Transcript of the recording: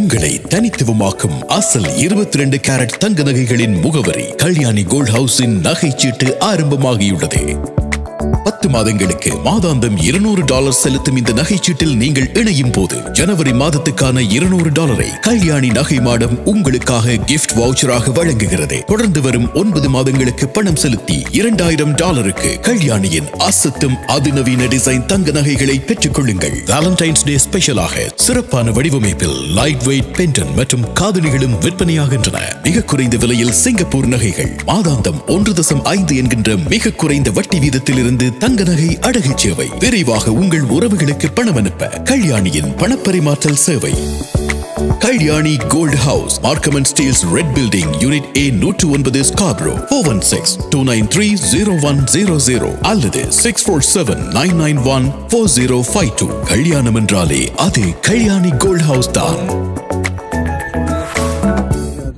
உங்களை தனித்துவமாக்கும் அசல் 22 ரெண்டு கேரட் தங்க நகைகளின் முகவரி கல்யாணி கோல்ட் ஹவுஸின் நகைச்சீட்டு ஆரம்பமாகியுள்ளது பத்து மாதங்களுக்கு மாதாந்தம் இருநூறு டாலர் செலுத்தும் இந்த நகைச்சீட்டில் நீங்கள் இணையும் போது ஜனவரி மாதத்துக்கான இருநூறு டாலரை கல்யாணி நகை மாடம் உங்களுக்காக கிஃப்ட் வவுச்சராக வழங்குகிறது தொடர்ந்து வரும் ஒன்பது மாதங்களுக்கு பணம் செலுத்தி இரண்டாயிரம் டாலருக்கு கல்யாணியின் அசத்தும் அதிநவீன டிசைன் தங்க நகைகளை பெற்றுக் கொள்ளுங்கள் வேலண்டைன்ஸ் டே ஸ்பெஷலாக சிறப்பான வடிவமைப்பில் லைட் வெயிட் பென்டன் மற்றும் காதணிகளும் விற்பனையாகின்றன மிக குறைந்த விலையில் சிங்கப்பூர் நகைகள் மாதாந்தம் ஒன்று தசம் ஐந்து என்கின்ற மிக குறைந்த வட்டி வீதத்திலிருந்து தங்க நகை அடகு சேவை விரைவாக உங்கள் உறவுகளுக்கு பணம் அனுப்ப கல்யாணியின் பணப்பரிமாற்றல் சேவை Kalyani gold house Markham and Steeles red building unit A நூற்று ஒன்பது Scarborough four one six two nine three zero one zero zero அல்லது six four seven nine nine one four zero five two கல்யாணம் என்றாலே அது கல்யாணி கோல்ட் ஹவுஸ் தான்